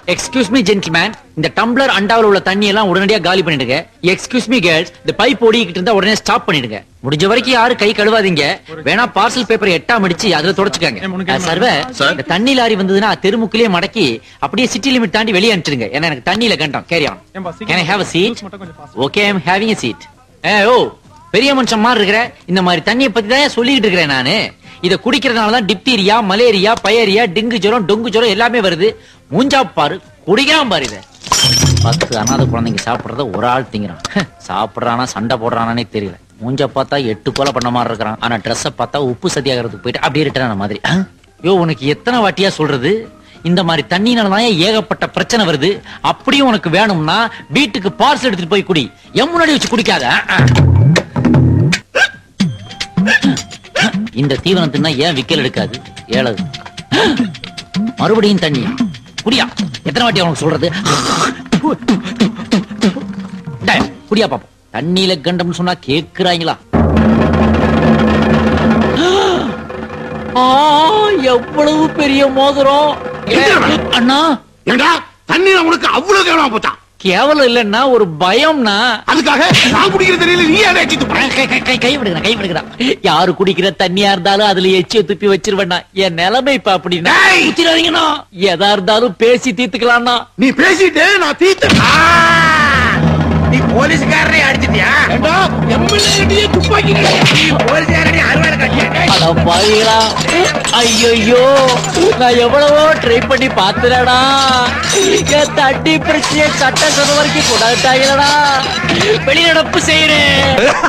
Excuse me gentleman இந்த tumbler அண்டாவில் உள்ள தண்ணி எல்லாம் உடனடியா காலி பண்ணிடுங்க எக்ஸ்கியூஸ் மீ கேர்ள்ஸ் இந்த பைப் ஓடிக்கிட்டு இருந்தா உடனே ஸ்டாப் பண்ணிடுங்க முடிஞ்ச வரைக்கும் யாரும் கை கழுவாதீங்க வேணா பார்சல் பேப்பர் எட்டாம் அடிச்சு அதுல தொடச்சுக்காங்க சர்வர் Sir. இந்த தண்ணி லாரி வந்ததுன்னா தெருமுக்கிலே மடக்கி அப்படியே சிட்டி லிமிட் தாண்டி வெளியே அனுப்பிச்சிடுங்க ஏன்னா எனக்கு தண்ணியில கண்டம் carry on can I have a seat okay I am having a seat ஏ ஓ பெரிய மனுஷன் மாதிரி இருக்கிற இந்த மாதிரி தண்ணியை பத்தி தான் சொல்லிட்டு இருக்கிறேன் நானு இத குடிக்கிறதுனால தான் டிப்தீரியா மலேரியா பயரியா டெங்கு ஜுரம் டொங்கு ஜுரம் எல்லாமே வருது மூஞ்சா பாரு குடிக்கிறான் பாரு இத பத்து அனாதை குழந்தைங்க சாப்பிடுறத ஒரு ஆள் திங்கிறான் ஹ், சாப்பிடுறானா சண்டை போடுறானே தெரியல மூஞ்ச பார்த்தா எட்டு கொலை பண்ண மாதிரி இருக்கிறான் ஆனா ட்ரெஸ்ஸை பார்த்தா உப்பு சத்தியாகிறதுக்கு போயிட்டு அப்படியே ரிட்டர்ன் மாதிரி ஆ? யோ உனக்கு எத்தனை வாட்டியா சொல்றது இந்த மாதிரி தண்ணினால தான் ஏகப்பட்ட பிரச்சனை வருது அப்படியும் உனக்கு வேணும்னா வீட்டுக்கு பார்சல் எடுத்துட்டு போய் குடி என் முன்னாடி வச்சு குடிக்காத ஆ, ஆ. இந்த தீவனத்துனா ஏன் விக்கல் எடுக்காது ஏழது மறுபடியும் தண்ணியா குடியா எத்தனை வாட்டி அவனுக்கு சொல்றது டேய், குடியா பாப்போம் தண்ணியில கண்டம்னு சொன்னா கேக்குறாங்களா ஆ, எவ்வளவு பெரிய மோதிரம் அண்ணா ஏண்டா தண்ணீர உனக்கு அவ்வளவு கேவலமா போச்சான் கேவலம் இல்லன்னா ஒரு பயம்னா அதுக்காக நான் குடிக்கிற தெரியல நீ அதை அடிச்சு துப்புற கை கை கை கை விடுங்க கை விடுங்கடா யாரு குடிக்கிற தண்ணியா இருந்தாலும் அதுல எச்சிய துப்பி வச்சிருவேண்ணா என் நிலைமை இப்ப அப்படின்னா டேய்! ஊத்திடாதீங்கண்ணா எதா இருந்தாலும் பேசி தீர்த்துக்கலாம்னா நீ பேசிட்டு நான் தீத்து நீ போலீஸ்காரரை அடிச்சிட்டியா ஏண்டா எம்எல்ஏ துப்பாக்கி நீ போலீஸ்காரனை அறுவாடை கட்டியா அட பாவிகளா ஐயோ நான் எவ்வளவோ ட்ரை பண்ணி பாத்துறடா என் தட்டி பிரச்சனையை சட்ட சொல்ல வரைக்கும் கொண்டாட்டாங்களடா வெளிநடப்பு செய்யறேன்